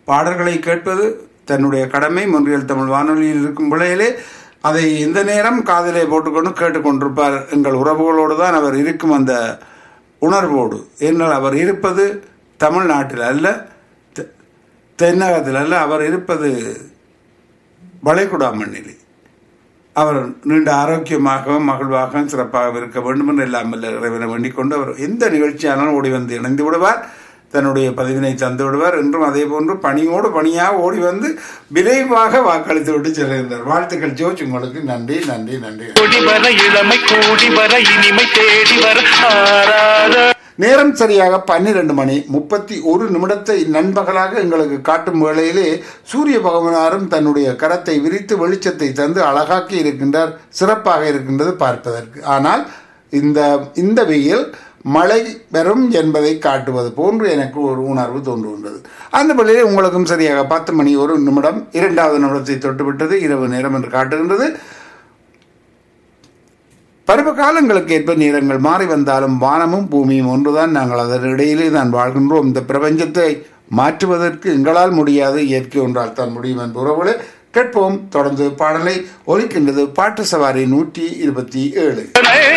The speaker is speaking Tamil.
பாடல்களை கேட்பது தன்னுடைய கடமை முன்றியல் தமிழ் வானொலியில் இருக்கும் வேளையிலே அதை எந்த நேரம் காதிலே போட்டுக்கொண்டு கேட்டுக்கொண்டிருப்பார் எங்கள் உறவுகளோடு தான் அவர் இருக்கும் அந்த உணர்வோடு ஏனால் அவர் இருப்பது தமிழ்நாட்டில் அல்ல தெ- தென்னகத்தில் அல்ல அவர் இருப்பது வளைகுடா மண்ணிலே அவர் நீண்ட ஆரோக்கியமாகவும் மகிழ்வாகவும் சிறப்பாக இருக்க வேண்டும் என்று எல்லாம் வல்ல இறைவனை வேண்டிக் கொண்டு அவர் எந்த நிகழ்ச்சியானாலும் ஓடி வந்து இணைந்து விடுவார் தன்னுடைய பதிவினை தந்து விடுவார் என்றும் அதே போன்று பணியோடு பணியாக ஓடி வந்து விரைவாக வாக்களித்து விட்டு செல்கின்றார் வாழ்த்துக்கள் ஜோச் உங்களுக்கு நன்றி நன்றி நன்றி கொடி வர இளமை கூடி வர இனிமை தேடி வர ஆராத நேரம் சரியாக பன்னிரண்டு மணி முப்பத்தி ஒரு நிமிடத்தை நண்பகலாக எங்களுக்கு காட்டும் வேளையிலே சூரிய பகவானாரும் தன்னுடைய கரத்தை விரித்து வெளிச்சத்தை தந்து அழகாக்கி இருக்கின்றார் சிறப்பாக இருக்கின்றது பார்ப்பதற்கு ஆனால் இந்த இந்த வெயில் மழை வரும் என்பதை காட்டுவது போன்று எனக்கு ஒரு உணர்வு தோன்றுகின்றது அந்த வேளையில் உங்களுக்கும் சரியாக பத்து மணி ஒரு நிமிடம் இரண்டாவது நிமிடத்தை தொட்டுவிட்டது இரவு நேரம் என்று காட்டுகின்றது பருவ காலங்களுக்கு ஏற்ப நேரங்கள் மாறி வந்தாலும் வானமும் பூமியும் ஒன்றுதான் நாங்கள் அதன் இடையிலே தான் வாழ்கின்றோம் இந்த பிரபஞ்சத்தை மாற்றுவதற்கு எங்களால் முடியாது இயற்கை ஒன்றால் தான் முடியும் என்ற உறவுகளை கேட்போம் தொடர்ந்து பாடலை ஒலிக்கின்றது பாட்டு சவாரி நூற்றி இருபத்தி ஏழு